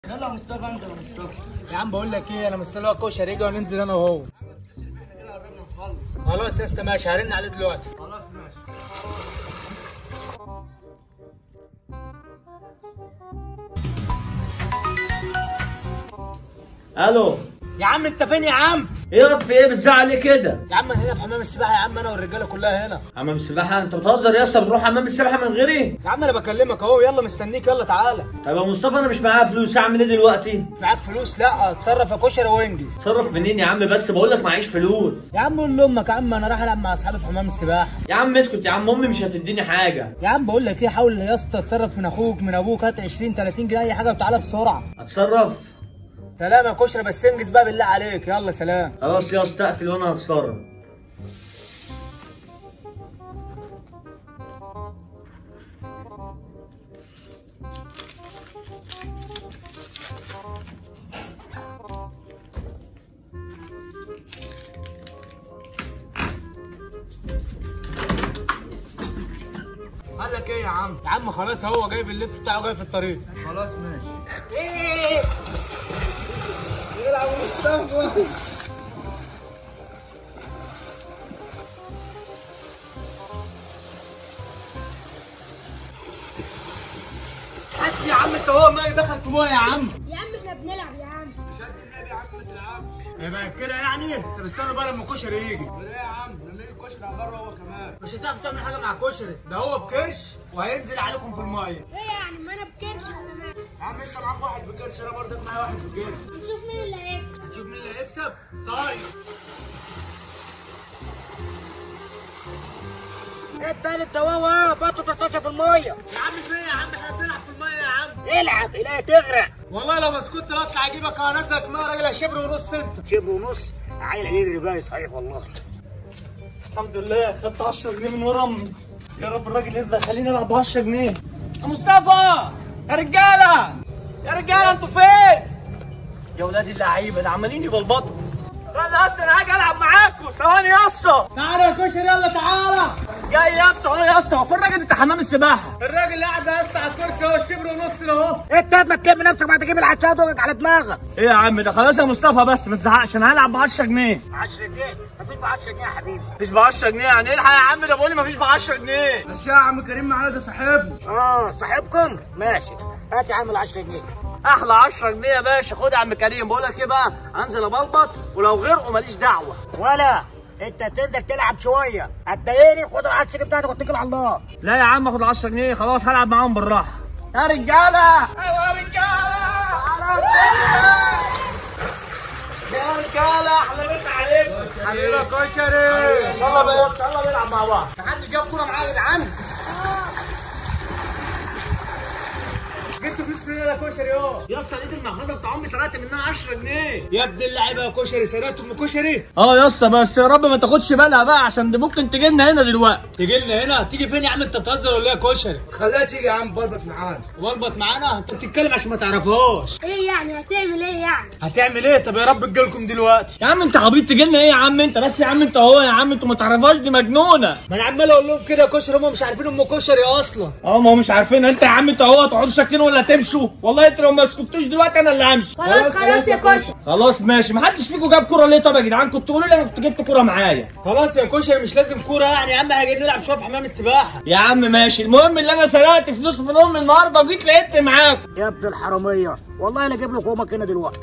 يلا يا مصطفى انزل يا مصطفى يا عم بقول لك ايه انا مستني الكشري يجي وننزل انا وهو خلاص يا اسطى ماشي هرن عليه دلوقتي خلاص ماشي الو يا عم انت فين يا عم ايه رد في ايه بتزعل ليه كده يا عم انا هنا في حمام السباحه يا عم انا والرجاله كلها هنا حمام السباحه انت بتهزر يا اسطى بتروح حمام السباحه من غيري يا عم انا بكلمك اهو يلا مستنيك يلا تعالى طب يا مصطفى انا مش معايا فلوس اعمل ايه دلوقتي معاك فلوس لا اتصرف يا كشري وانجز اتصرف منين يا عم بس بقول لك معيش فلوس يا عم قول لامك يا عم انا رايح العب مع اصحابي في حمام السباحه يا عم اسكت يا عم امي مش هتديني حاجه يا عم بقول لك ايه حاول يا اسطى تصرف من اخوك من ابوك هات 20 30 جنيه اي حاجه وتعالى بسرعه اتصرف سلام يا كشري بس انجز بقى بالله عليك يلا سلام خلاص يا اسطى اقفل وانا هتصرف قال لك ايه يا عم يا عم خلاص هو جايب اللبس بتاعه جاي في الطريق خلاص ماشي يلعب مصطفى حاسب يا عم انت هو ما دخل في مويه يا عم يا عم احنا بنلعب يا عم مش قد النبي يا عم ما تلعبش يبقى كده يعني طب استنى بقى لما الكشري يجي ليه يا عم لما يجي الكشري على بره هو كمان مش هتعرف تعمل حاجه مع كشري ده هو بكرش وهينزل عليكم في الميه ايه يعني ما انا بكرش احنا معاك يا عم انت معاك واحد بكرش انا برضك معايا واحد بكرش نشوف مين اللي هيكسب نشوف مين اللي هيكسب طيب التالت ده هو بطه تطشه في الميه يا عم فين يا عم احنا بنلعب في الميه يا عم العب الاقي تغرق والله لو مسكوت لا اطلع اجيبك وانزلك ميه راجل شبر ونص انت شبر ونص عيل عيل رباعي صحيح والله الحمد لله خدت 10 جنيه من ورا امي يا رب الراجل يرضى يخليني العب ب 10 جنيه يا مصطفى يا رجاله يا رجاله انتوا فين؟ يا ولاد اللعيبه ده عمالين يبلبطوا انا اصلا انا هاجي العب معاكم ثواني يا اسطى تعالى يا كشري يلا تعالى جاي يا اسطى اهو يا اسطى هو فين الراجل بتاع حمام السباحه الراجل اللي قاعد يا اسطى على الكرسي هو الشبر ونص ده اهو انت ما تلم نفسك بعد تجيب العشاء دوقك على دماغك ايه يا عم ده خلاص يا مصطفى بس ما تزعقش انا هلعب ب 10 جنيه 10 جنيه مفيش ب 10 جنيه يا حبيبي مفيش ب 10 جنيه يعني الحق يا عم ده بقول لي مفيش ب 10 جنيه بس يا عم كريم معانا ده صاحبنا اه صاحبكم ماشي هات يا عم ال 10 جنيه احلى 10 جنيه يا باشا خد يا عم كريم بقول لك ايه بقى انزل ابلبط ولو غرقوا ماليش دعوه ولا انت تقدر تلعب شويه هتضايقني خد ال 10 جنيه بتاعتك واتكل على الله لا يا عم اخد 10 جنيه خلاص هلعب معاهم بالراحه يا رجاله ايوه يا رجاله يا رجاله احلى مسا عليكم حبيبي يا كشري يلا بقى يا اسطى يلا نلعب مع بعض محدش جاب كوره معايا يا جدعان جبت فلوس منين يا كشري اهو يا اسطى لقيت المحفظه بتاع امي سرقت منها 10 جنيه يا ابن اللعيبه يا كشري سرقت ام كشري اه يا اسطى بس يا رب ما تاخدش بالها بقى عشان دي ممكن تجي لنا هنا دلوقتي تيجي لنا هنا تيجي فين يا عم انت بتهزر ولا ايه يا كشري خليها تيجي يا عم بربط معانا واربط معانا انت بتتكلم عشان ما تعرفهاش ايه يعني هتعمل ايه يعني هتعمل ايه طب يا رب تجيلكم دلوقتي يا عم انت عبيط تجي لنا ايه يا عم انت بس يا عم انت اهو يا عم انتوا ما تعرفهاش دي مجنونه ما انا عمال اقول لهم كده يا كشري هم مش عارفين ام كشري اصلا اه ما هو مش عارفين انت يا عم انت اهو تقعدوا ساكتين ولا تمشوا والله انت لو ما سكتوش دلوقتي انا اللي همشي خلاص خلاص يا كشري خلاص ماشي ما حدش فيكم جاب كوره ليه طب يا جدعان كنتوا تقولوا لي انا كنت جبت كوره معايا خلاص يا كشري مش لازم كوره يعني يا عم هاجي نلعب شويه في حمام السباحه يا عم ماشي المهم اللي انا سرقت فلوس من امي النهارده وجيت لقيت معاكم يا ابن الحراميه والله انا اجيب لك امك هنا دلوقتي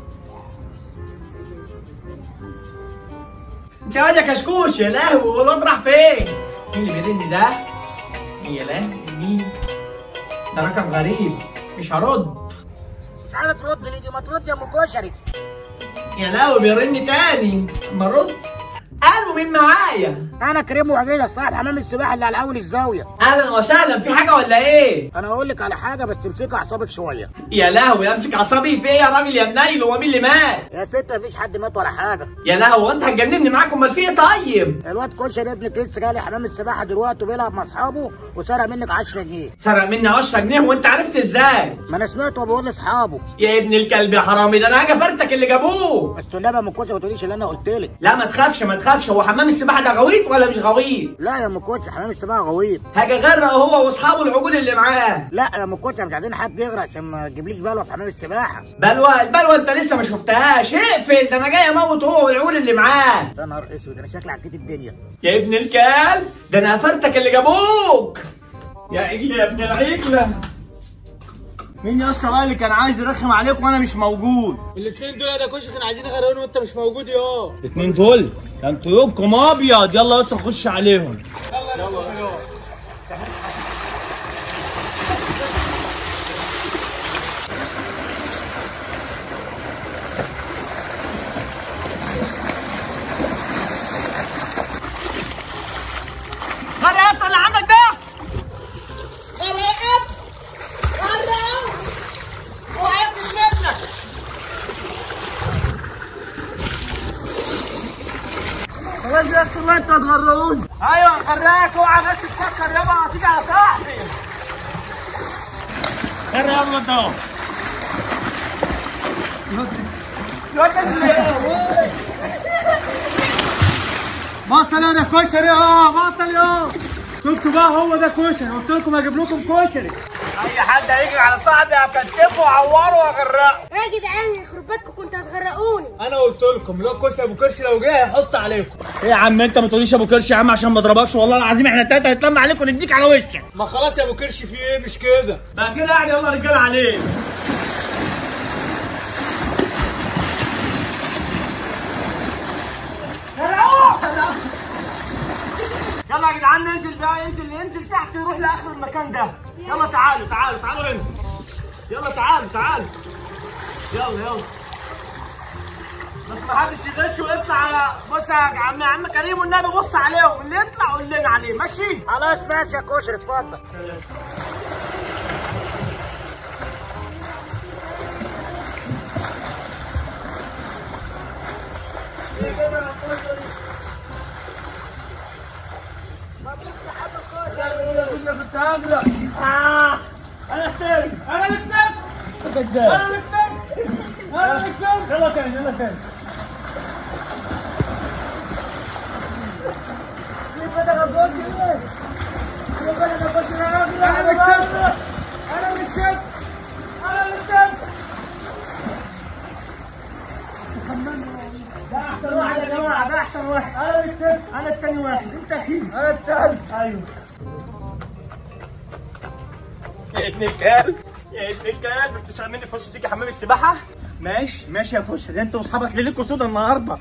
انت يا يا كشكوش يا لهوي والواد راح فين؟ مين اللي بيرن ده؟ يا لهوي مين؟ ده رقم غريب مش هرد مش عارف ترد ليه دي ما ترد يا ام كشري يا لهوي بيرن تاني اما ارد قالوا مين معايا؟ انا كريم وعجيله صاحب حمام السباحه اللي على اول الزاويه اهلا وسهلا في حاجه ولا ايه؟ انا اقول لك على حاجه بس تمسكي اعصابك شويه يا لهوي امسك اعصابي في ايه يا راجل يا منيل هو مين اللي مات؟ يا ست مفيش حد مات ولا حاجه يا لهوي انت هتجنني معاك امال في ايه طيب؟ الواد كشري ابنك لسه جاي حمام السباحه دلوقتي وبيلعب مع اصحابه وسرق منك 10 جنيه سرق مني 10 جنيه وانت عرفت ازاي؟ ما انا سمعته وهو بيقول لاصحابه يا ابن الكلب يا حرامي ده انا هاجي افرتك اللي جابوه بس النبي يا ام كشري ما تقوليش اللي انا قلت لك لا ما تخافش ما تخافش هو حمام السباحه ده غويط غويط ولا مش غويط لا يا ام كوتش حمام السباحه غويط هاجي غرق هو واصحابه العجول اللي معاه لا يا ام كوتش مش عايزين حد يغرق عشان ما تجيبليش بلوه في حمام السباحه بلوى البلوى انت لسه ما شفتهاش اقفل ده انا جاي اموت هو والعجول اللي معاه يا نهار اسود انا شكلي عكيت الدنيا يا ابن الكلب ده انا قفرتك اللي جابوك يا عجل يا ابن العجله مين يا اسطى بقى اللي كان عايز يرخم عليك وانا مش موجود الاثنين دول يا كشري كانوا عايزين يغرقوني وانت مش موجود يا الاتنين دول ده انتوا يومكم ابيض يلا يا اسطى نخش عليهم غير يا اسطى اللي عندك ده غرقت غرقت وعايز منك خلاص يا اسطى الله انت هتغرقوني ايوه غرقك اوعى بس تفكر يابا هتيجي على صاحبي غير يلا انت اهو بطل انا كشري اه بطل اه شفتوا بقى هو ده كشري قلت لكم اجيب لكم كشري اي حد هيجي على صاحبي هكتفه وعوره واغرقه يا جدعان يخرب بيتكم كنتوا هتغرقوني انا قلت لكم لو كشري ابو كرشي لو جه هيحط عليكم ايه يا عم انت ما تقوليش ابو كرشي يا عم عشان ما اضربكش والله العظيم احنا التلاته هنتلم عليك ونديك على وشك ما خلاص يا ابو كرشي في ايه مش كده بقى كده يعني يلا رجاله عليك يلا يا جدعان ننزل بقى ينزل ينزل تحت يروح لاخر المكان ده يلا تعالوا تعالوا تعالوا هنا يلا تعالوا تعالوا يلا يلا بس ما حدش يغش ويطلع على بص يا عم يا عم كريم والنبي بص عليهم اللي يطلع قول لنا عليه ماشي خلاص ماشي يا كشري اتفضل آه. انا الثاني انا اللي كسبت انا اللي كسبت انا اللي كسبت يلا تاني يلا تاني انا اللي كسبت انا اللي كسبت انا اللي كسبت ده احسن واحد يا جماعه ده احسن واحد انا اللي كسبت انا التاني واحد انت اخير انا التاني ايوه يا ابن الكلب يا ابن الكلب بتسرق مني فرصه تيجي حمام السباحه ماشي ماشي يا كشري انت واصحابك ليلكوا سودا النهارده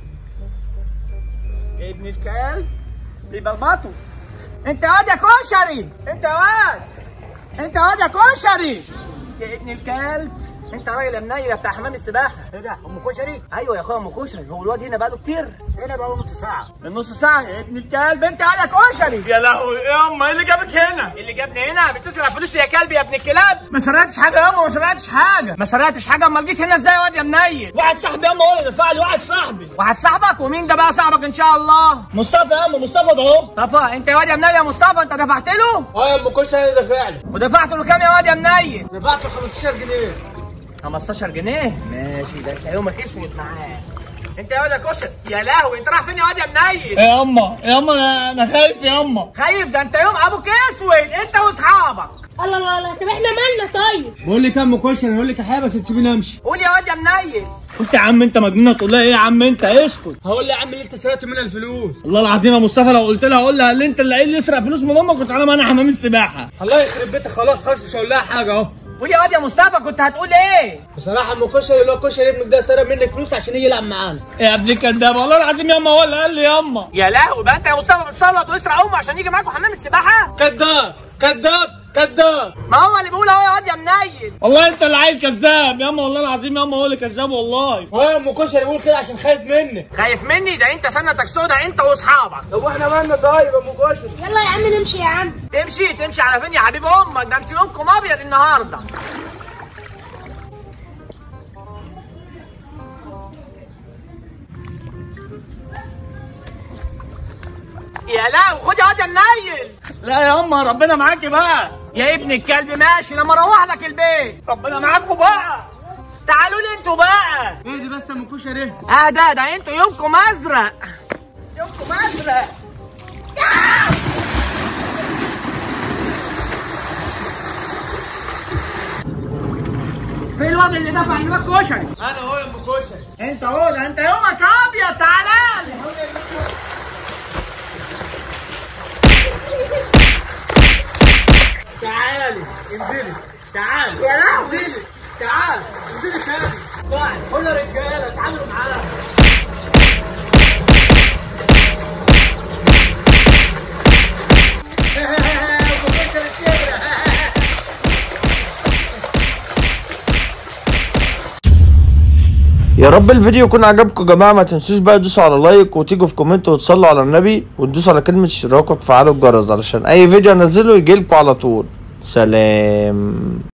يا ابن الكلب بيبلبطوا انت واد يا كشري انت واد انت واد يا كشري يا ابن الكلب انت راجل يا منيل بتاع حمام السباحه ايه ده ام كشري ايوه يا اخويا ام كشري هو الواد هنا بقاله كتير هنا بقى نص ساعه من نص ساعه يا ابن الكلب انت واد يا كشري يا لهوي يا اما ايه اللي جابك هنا اللي جابني هنا بتسرق فلوسي يا كلب يا ابن الكلاب ما سرقتش حاجه يا اما ما سرقتش حاجه ما سرقتش حاجه امال جيت هنا ازاي يا واد يا منيل واحد صاحبي يا اما هو اللي دفع لي واحد صاحبي واحد صاحبك ومين ده بقى صاحبك ان شاء الله مصطفى يا اما مصطفى ده اهو مصطفى انت يا واد يا منيل يا مصطفى انت دفعت له اه يا ام كشري انا دافع لي ودفعت له كام يا واد يا منيل دفعت له 15 جنيه 15 جنيه ماشي ده انت يومك اسود معاه انت يا واد يا كشري يا لهوي انت رايح فين يا واد يا منيل يا اما يا اما انا أنا خايف يا اما خايف ده انت يوم ابوك اسود انت واصحابك الله الله الله طب احنا مالنا طيب بقول لك يا ام كشري اقول لك الحقيقه بس تسيبيني امشي قول يا واد يا منيل قلت يا عم انت مجنونه تقول لها ايه يا عم انت اسكت هقول لي يا عم اللي انت سرقت منها الفلوس والله العظيم يا مصطفى لو قلت لها اقول لها اللي انت اللي قايل لي يسرق فلوس من امك كنت انا انا حمام السباحه الله يخرب بيتك خلاص خلاص مش هقول لها حاجه اهو قول يا واد يا مصطفى كنت هتقول ايه بصراحه ام كشري اللي هو كشري ابنك ده سرق منك فلوس عشان يجي يلعب معانا يا ابن الكداب والله العظيم يا اما هو اللي قال لي يا اما يا لهوي بقى انت يا مصطفى بتسلط ويسرق امه عشان يجي معاكم حمام السباحه كذاب كذاب كذاب ما هو اللي بيقول اهو يا واد يا منيل والله انت اللي عيل كذاب يا اما والله العظيم يا اما هو اللي كذاب والله هو يا ام كشري بيقول كده عشان خايف منك خايف مني ده انت سنتك سودا انت واصحابك طب واحنا مالنا طيب يا ام كشري يلا يا عم نمشي يا عم تمشي تمشي على فين يا حبيب امك ده انت يومكم ابيض النهارده يا لا خد يا واد يا منيل لا يا اما ربنا معاكي بقى يا ابن الكلب ماشي لما اروح لك البيت ربنا معاكوا بقى تعالوا لي انتوا بقى ايه دي بس يا ام كشري اه ده ده انتوا يومكم ازرق يومكم ازرق في الواد اللي دفع لك كشري انا هو يا ام كشري انت هو ده انت يومك ابيض تعالى لي تعالي انزلي تعالي يا لهوي. انزلي تعالي انزلي تاني تعالي كل رجاله تعالوا معانا أم كشري كبرة. يا رب الفيديو يكون عجبكم يا جماعه ما تنسوش بقى تدوسوا على لايك وتيجوا في كومنت وتصلوا على النبي وتدوسوا على كلمه اشتراك وتفعلوا الجرس علشان اي فيديو انزله يجيلكوا على طول سلام